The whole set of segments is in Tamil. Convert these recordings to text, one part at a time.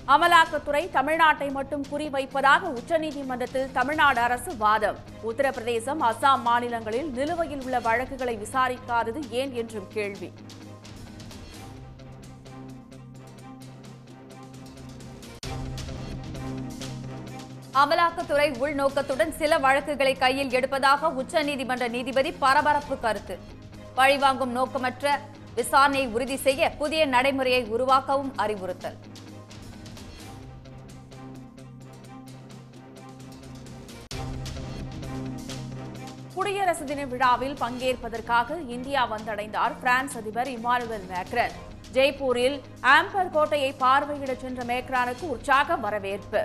அமலாக்கத்துறை தமிழ்நாட்டை மட்டும் குறிவைப்பதாக உச்சநீதிமன்றத்தில் தமிழ்நாடு அரசு வாதம் உத்தரப்பிரதேசம் அசாம் மாநிலங்களில் நிலுவையில் உள்ள வழக்குகளை விசாரிக்காதது ஏன் என்றும் கேள்வி அமலாக்கத்துறை உள்நோக்கத்துடன் சில வழக்குகளை கையில் எடுப்பதாக உச்சநீதிமன்ற நீதிபதி பரபரப்பு கருத்து பழிவாங்கும் நோக்கமற்ற விசாரணையை உறுதி செய்ய புதிய நடைமுறையை உருவாக்கவும் அறிவுறுத்தல் குடியரசு தின விழாவில் பங்கேற்பதற்காக இந்தியா வந்தடைந்தார் பிரான்ஸ் அதிபர் இமானுவேல் மேக்ரன் ஜெய்ப்பூரில் ஆம்பர் கோட்டையை பார்வையிட சென்ற மேக்ரானுக்கு உற்சாக வரவேற்பு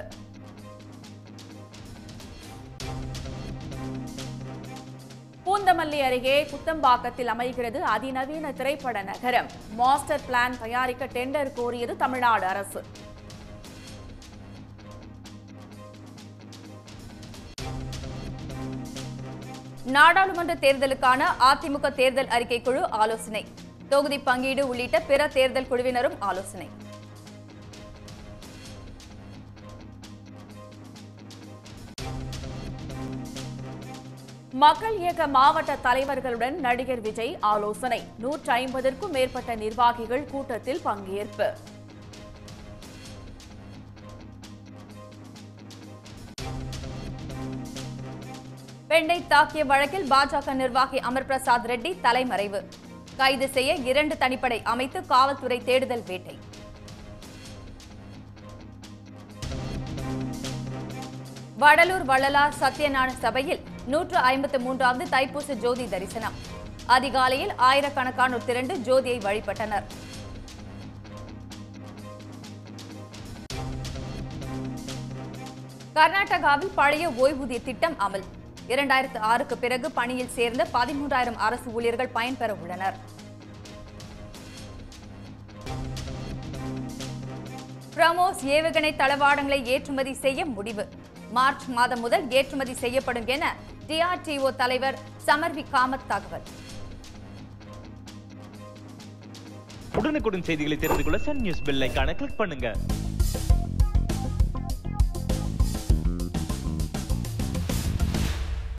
பூந்தமல்லி அருகே குத்தம்பாக்கத்தில் அமைகிறது அதிநவீன திரைப்பட நகரம் மாஸ்டர் பிளான் தயாரிக்க டெண்டர் கோரியது தமிழ்நாடு அரசு நாடாளுமன்ற தேர்தலுக்கான அதிமுக தேர்தல் அறிக்கை குழு ஆலோசனை தொகுதி பங்கீடு உள்ளிட்ட பிற தேர்தல் குழுவினரும் ஆலோசனை மக்கள் இயக்க மாவட்ட தலைவர்களுடன் நடிகர் விஜய் ஆலோசனை நூற்றி ஐம்பதற்கும் மேற்பட்ட நிர்வாகிகள் கூட்டத்தில் பங்கேற்பு பெண்ணை தாக்கிய வழக்கில் பாஜக நிர்வாகி அமர் பிரசாத் ரெட்டி தலைமறைவு கைது செய்ய இரண்டு தனிப்படை அமைத்து காவல்துறை தேடுதல் வேட்டை வடலூர் வள்ளலார் சத்யநாராயண சபையில் நூற்று ஐம்பத்து மூன்றாவது தைப்பூச ஜோதி தரிசனம் அதிகாலையில் ஆயிரக்கணக்கானோர் திரண்டு ஜோதியை வழிபட்டனர் கர்நாடகாவில் பழைய ஓய்வூதிய திட்டம் அமல் இரண்டாயிரத்து ஆறுக்கு பிறகு பணியில் சேர்ந்த பதிமூன்றாயிரம் அரசு ஊழியர்கள் பயன்பெற உள்ளனர் பிரமோஸ் ஏவுகணை தளவாடங்களை ஏற்றுமதி செய்ய முடிவு மார்ச் மாதம் முதல் ஏற்றுமதி செய்யப்படும் என டிஆர்டிஓ தலைவர் சமர்வி காமத் தகவல் உடனுக்குடன் செய்திகளை தெரிந்து கொள்ள சன் நியூஸ் பெல் ஐகானை கிளிக் பண்ணுங்க